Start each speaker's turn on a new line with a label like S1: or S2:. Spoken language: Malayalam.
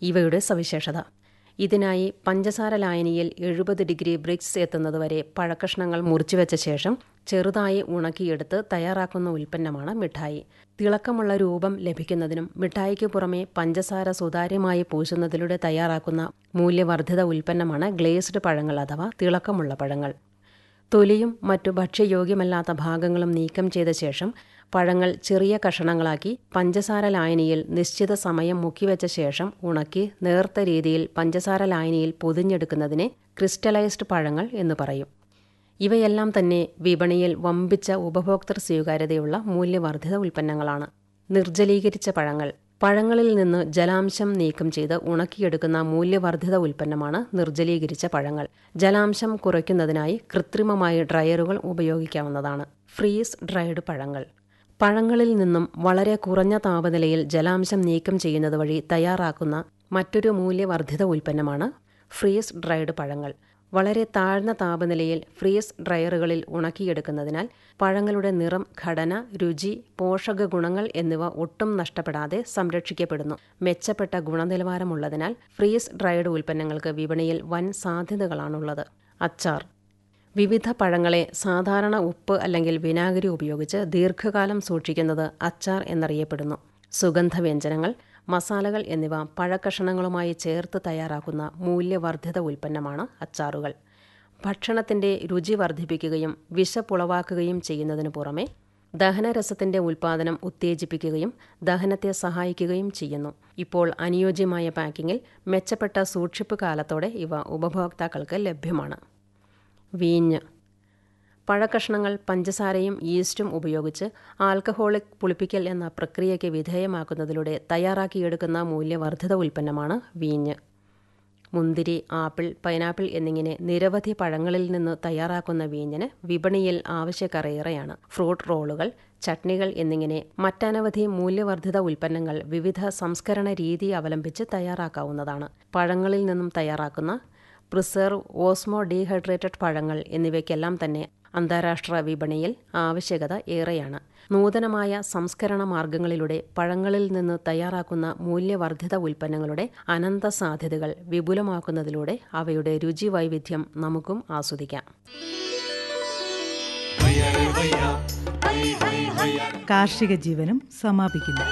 S1: ഇവയുടെ സവിശേഷത ഇതിനായി പഞ്ചസാര ലായനിയിൽ എഴുപത് ഡിഗ്രി ബ്രിക്സ് എത്തുന്നതുവരെ പഴക്കഷ്ണങ്ങൾ മുറിച്ചുവെച്ച ശേഷം ചെറുതായി ഉണക്കിയെടുത്ത് തയ്യാറാക്കുന്ന ഉൽപ്പന്നമാണ് മിഠായി തിളക്കമുള്ള രൂപം ലഭിക്കുന്നതിനും മിഠായിക്ക് പുറമെ പഞ്ചസാര സുതാര്യമായി പൂശുന്നതിലൂടെ തയ്യാറാക്കുന്ന മൂല്യവർദ്ധിത ഉൽപ്പന്നമാണ് ഗ്ലേസ്ഡ് പഴങ്ങൾ അഥവാ തിളക്കമുള്ള പഴങ്ങൾ തൊലിയും മറ്റു ഭക്ഷ്യയോഗ്യമല്ലാത്ത ഭാഗങ്ങളും നീക്കം ചെയ്ത ശേഷം പഴങ്ങൾ ചെറിയ കഷണങ്ങളാക്കി പഞ്ചസാര ലായനിയിൽ നിശ്ചിത സമയം മുക്കിവെച്ച ശേഷം ഉണക്കി നേർത്ത രീതിയിൽ പഞ്ചസാര ലായനിയിൽ പൊതിഞ്ഞെടുക്കുന്നതിനെ ക്രിസ്റ്റലൈസ്ഡ് പഴങ്ങൾ എന്ന് പറയും ഇവയെല്ലാം തന്നെ വിപണിയിൽ വമ്പിച്ച ഉപഭോക്തൃ സ്വീകാര്യതയുള്ള മൂല്യവർദ്ധിത ഉൽപ്പന്നങ്ങളാണ് നിർജ്ജലീകരിച്ച പഴങ്ങൾ പഴങ്ങളിൽ നിന്ന് ജലാംശം നീക്കം ചെയ്ത് ഉണക്കിയെടുക്കുന്ന മൂല്യവർദ്ധിത ഉൽപ്പന്നമാണ് നിർജ്ജലീകരിച്ച പഴങ്ങൾ ജലാംശം കുറയ്ക്കുന്നതിനായി കൃത്രിമമായി ഡ്രയറുകൾ ഉപയോഗിക്കാവുന്നതാണ് ഫ്രീസ് ഡ്രൈഡ് പഴങ്ങൾ പഴങ്ങളിൽ നിന്നും വളരെ കുറഞ്ഞ താപനിലയിൽ ജലാംശം നീക്കം ചെയ്യുന്നത് വഴി തയ്യാറാക്കുന്ന മറ്റൊരു മൂല്യവർദ്ധിത ഉൽപ്പന്നമാണ് ഫ്രീസ് ഡ്രൈഡ് പഴങ്ങൾ വളരെ താഴ്ന്ന താപനിലയിൽ ഫ്രീസ് ഡ്രയറുകളിൽ ഉണക്കിയെടുക്കുന്നതിനാൽ പഴങ്ങളുടെ നിറം ഘടന രുചി പോഷക ഗുണങ്ങൾ എന്നിവ ഒട്ടും നഷ്ടപ്പെടാതെ സംരക്ഷിക്കപ്പെടുന്നു മെച്ചപ്പെട്ട ഗുണനിലവാരമുള്ളതിനാൽ ഫ്രീസ് ഡ്രൈഡ് ഉൽപ്പന്നങ്ങൾക്ക് വിപണിയിൽ വൻ സാധ്യതകളാണുള്ളത് അച്ചാർ വിവിധ പഴങ്ങളെ സാധാരണ ഉപ്പ് അല്ലെങ്കിൽ വിനാഗിരി ഉപയോഗിച്ച് ദീർഘകാലം സൂക്ഷിക്കുന്നത് അച്ചാർ എന്നറിയപ്പെടുന്നു സുഗന്ധവ്യഞ്ജനങ്ങൾ മസാലകൾ എന്നിവ പഴക്കഷണങ്ങളുമായി ചേർത്ത് തയ്യാറാക്കുന്ന മൂല്യവർദ്ധിത ഉൽപ്പന്നമാണ് അച്ചാറുകൾ ഭക്ഷണത്തിന്റെ രുചി വർദ്ധിപ്പിക്കുകയും വിശപ്പുളവാക്കുകയും ചെയ്യുന്നതിനു പുറമെ ദഹനരസത്തിന്റെ ഉൽപ്പാദനം ഉത്തേജിപ്പിക്കുകയും ദഹനത്തെ സഹായിക്കുകയും ചെയ്യുന്നു ഇപ്പോൾ അനുയോജ്യമായ പാക്കിങ്ങിൽ മെച്ചപ്പെട്ട സൂക്ഷിപ്പ് കാലത്തോടെ ഇവ ഉപഭോക്താക്കൾക്ക് ലഭ്യമാണ് വീഞ്ഞ് പഴക്കഷ്ണങ്ങൾ പഞ്ചസാരയും ഈസ്റ്റും ഉപയോഗിച്ച് ആൽക്കഹോളിക് പുളിപ്പിക്കൽ എന്ന പ്രക്രിയയ്ക്ക് വിധേയമാക്കുന്നതിലൂടെ തയ്യാറാക്കിയെടുക്കുന്ന മൂല്യവർദ്ധിത ഉൽപ്പന്നമാണ് വീഞ്ഞ് മുന്തിരി ആപ്പിൾ പൈനാപ്പിൾ എന്നിങ്ങനെ നിരവധി പഴങ്ങളിൽ നിന്ന് തയ്യാറാക്കുന്ന വീഞ്ഞിന് വിപണിയിൽ ആവശ്യക്കാർ ഏറെയാണ് ഫ്രൂട്ട് റോളുകൾ ചട്നികൾ എന്നിങ്ങനെ മറ്റനവധി മൂല്യവർദ്ധിത ഉൽപ്പന്നങ്ങൾ വിവിധ സംസ്കരണ രീതി അവലംബിച്ച് തയ്യാറാക്കാവുന്നതാണ് പഴങ്ങളിൽ നിന്നും തയ്യാറാക്കുന്ന പ്രിസർവ് ഓസ്മോ ഡീഹൈഡ്രേറ്റഡ് പഴങ്ങൾ എന്നിവയ്ക്കെല്ലാം തന്നെ അന്താരാഷ്ട്ര വിപണിയിൽ ആവശ്യകത ഏറെയാണ് നൂതനമായ സംസ്കരണ മാർഗങ്ങളിലൂടെ പഴങ്ങളിൽ നിന്ന് തയ്യാറാക്കുന്ന മൂല്യവർദ്ധിത ഉൽപ്പന്നങ്ങളുടെ അനന്ത സാധ്യതകൾ വിപുലമാക്കുന്നതിലൂടെ അവയുടെ രുചി വൈവിധ്യം നമുക്കും ആസ്വദിക്കാം
S2: കാർഷിക ജീവനം സമാപിക്കുന്നു